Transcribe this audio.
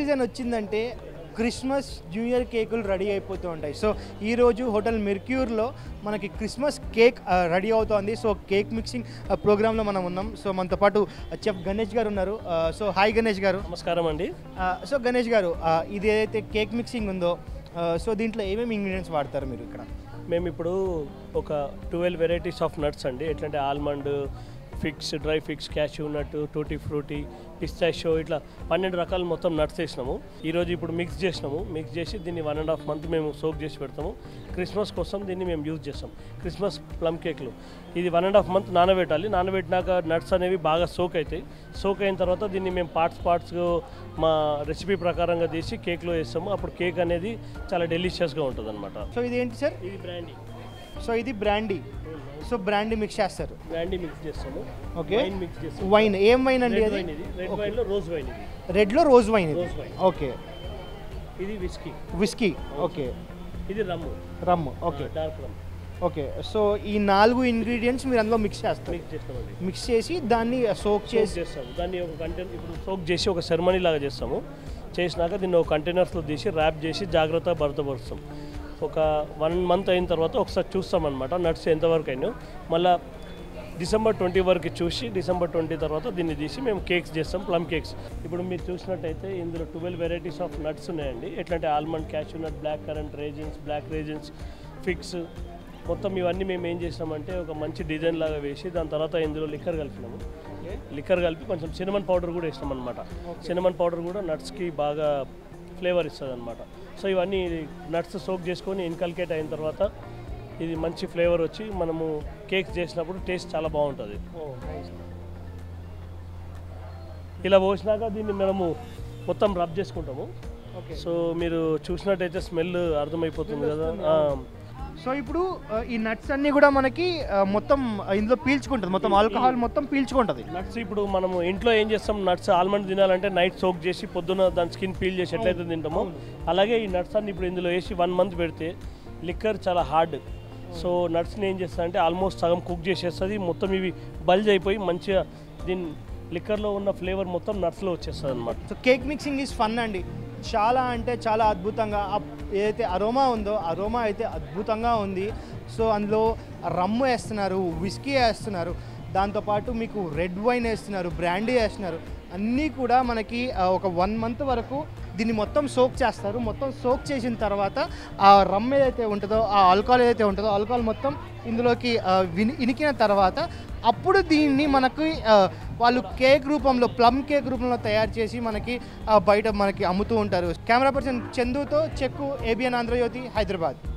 season వచ్చిందంటే Christmas new year కేకులు ready అయిపోతూ ఉంటాయి సో ఈరోజు హోటల్ మెర్క్యూర్లో మనకి క్రిస్మస్ కేక్ ఆ, రెడీ అవుతోంది సో కేక్ మిక్సింగ్ ఆ, ప్రోగ్రాంలో మనం ఉన్నాం సో మనతో పాటు చెఫ్ గణేష్ గారు ఉన్నారు ఆ, సో హాయ్ గణేష్ గారు నమస్కారం అండి ఆ, సో గణేష్ గారు ఆ, ఇది ఏదైతే కేక్ మిక్సింగ్ ఉందో ఆ, సో దీంట్లో ఏమేమి ఇంగ్రీడియంట్స్ వాడతారు మీరు ఇక్కడ మేము ఇప్పుడు ఒక ట్వెల్వ్ వెరైటీస్ ఆఫ్ నట్స్ అండి ఎట్లంటే almond figs dry figs cashew nut tutti frutti pistachio ఇట్లా పన్నెండు రకాల మొత్తం నట్స్ వేసినాము ఈరోజు ఇప్పుడు మిక్స్ చేసినాము మిక్స్ చేసి దీన్ని వన్ అండ్ హాఫ్ మంత్ మేము సోక్ చేసి పెడతాము క్రిస్మస్ కోసం దీన్ని మేము యూజ్ చేస్తాం క్రిస్మస్ ప్లమ్ కేక్లు ఇది వన్ అండ్ హాఫ్ మంత్ నానబెట్టాలి నానబెట్టినాక నట్స్ అనేవి బాగా సోక్ అవుతాయి సోక్ అయిన తర్వాత దీన్ని మేము పార్ట్స్ పార్ట్స్ మా రెసిపీ ప్రకారంగా తీసి కేక్లో వేస్తాము అప్పుడు కేక్ అనేది చాలా డెలిషియస్గా ఉంటుంది అనమాట సో ఇది ఏంటి సార్ ఇది బ్రాండీ సో ఇది బ్రాండీ సో బ్రాండీ మిక్స్ చేస్తారు బ్రాండీ మిక్స్ చేస్తాము ఓకే వైన్ మిక్స్ చేస్తాము వైన్ ఏం వైన్ అండి రెడ్ అది వైన్ ఇది రెడ్ వైన్ లో రోజ్ వైన్ ఇది రెడ్లో రోజ్ వైన్ ఇది రోజ్ వైన్ ఓకే ఇది విస్కీ విస్కీ ఓకే ఇది rum rum okay dark rum okay so ఈ నాలుగు ఇంగ్రీడియంట్స్ మీరు అందులో మిక్స్ చేస్తారు మిక్స్ చేస్తామండి మిక్స్ చేసి దాన్ని సోక్ సోక్ చేసి చేస్తాము దాన్ని ఒక కంటైనర్ ఇప్పుడు సోక్ చేసి ఒక సెరమనీ లాగా చేస్తాము చేసినాక దీన్ని ఒక కంటైనర్స్లో తీసి ర్యాప్ చేసి జాగ్రత్తగా భద్రపరుస్తాం ఒక వన్ మంత్ అయిన తర్వాత ఒకసారి చూస్తాం అనమాట నట్స్ ఎంతవరకు అయినా మళ్ళీ డిసెంబర్ ట్వంటీ వరకు చూసి డిసెంబర్ ట్వంటీ తర్వాత దీన్ని తీసి మేము కేక్స్ చేస్తాం ప్లమ్ కేక్స్ ఇప్పుడు మీరు చూసినట్టయితే ఇందులో ట్వెల్వ్ వెరైటీస్ ఆఫ్ నట్స్ ఉన్నాయండి ఎట్లంటే almond cashew nut black currant raisins black raisins figs మొత్తం ఇవన్నీ మేము ఏం చేసినామంటే ఒక మంచి డిజైన్ లాగా వేసి దాని తర్వాత ఇందులో లిక్కర్ కలిపినాము లిక్కర్ కలిపి కొంచెం సినమన్ పౌడర్ కూడా వేసినాం అనమాట సినమన్ పౌడర్ కూడా నట్స్కి బాగా ఫ్లేవర్ ఇస్తుంది అనమాట సో ఇవన్నీ నట్స్ సోక్ చేసుకొని ఇన్కల్కేట్ అయిన తర్వాత ఇది మంచి ఫ్లేవర్ వచ్చి మనము కేక్స్ చేసినప్పుడు టేస్ట్ చాలా బాగుంటుంది ఇలా పోసినాక దీన్ని మనము మొత్తం రబ్ చేసుకుంటాము ఓకే సో మీరు చూసినట్టయితే స్మెల్ అర్థమైపోతుంది కదా ఆ, సో ఇప్పుడు ఆ, ఈ నట్స్ అన్ని కూడా మనకి ఆ, మొత్తం ఇందులో పీల్చుకుంటుంది మొత్తం ఆల్కహాల్ మొత్తం పీల్చుకుంటుంది నట్స్ ఇప్పుడు మనము ఇంట్లో ఏం చేస్తాం నట్స్ ఆల్మండ్ తినాలంటే నైట్ సోక్ చేసి పొద్దున దాని స్కిన్ పీల్ చేసి ఎట్లయితే తింటామో అలాగే ఈ నట్స్ అన్ని ఇప్పుడు ఇందులో వేసి వన్ మంత్ పెడితే లిక్కర్ చాలా హార్డ్ సో నట్స్ని ఏం చేస్తా అంటే ఆల్మోస్ట్ సగం కుక్ చేసేస్తుంది మొత్తం ఇవి బల్జ్ అయిపోయి మంచిగా దీని లిక్కర్లో ఉన్న ఫ్లేవర్ మొత్తం నట్స్లో వచ్చేస్తుంది అనమాట so cake mixing is fun అండి చాలా అంటే చాలా అద్భుతంగా ఆ ఏదైతే అరోమా ఉందో అరోమా అయితే అద్భుతంగా ఉంది సో అందులో రమ్ము వేస్తున్నారు విస్కీ వేస్తున్నారు దాంతోపాటు మీకు రెడ్ వైన్ వేస్తున్నారు బ్రాండీ వేస్తున్నారు అన్నీ కూడా మనకి ఆ, ఒక వన్ మంత్ వరకు దీన్ని మొత్తం సోక్ చేస్తారు మొత్తం సోక్ చేసిన తర్వాత ఆ రమ్ ఏదైతే ఉంటుందో ఆ ఆల్కహాల్ ఏదైతే ఉంటుందో ఆల్కహాల్ మొత్తం ఇందులోకి ఆ, విని ఇనికిన తర్వాత అప్పుడు దీన్ని మనకి ఆ, వాళ్ళు కేక్ రూపంలో ప్లమ్ కేక్ రూపంలో తయారు చేసి మనకి ఆ, బయట మనకి అమ్ముతూ ఉంటారు కెమెరా పర్సన్ చందుతో చెక్కు ఏబిఎన్ ఆంధ్రజ్యోతి హైదరాబాద్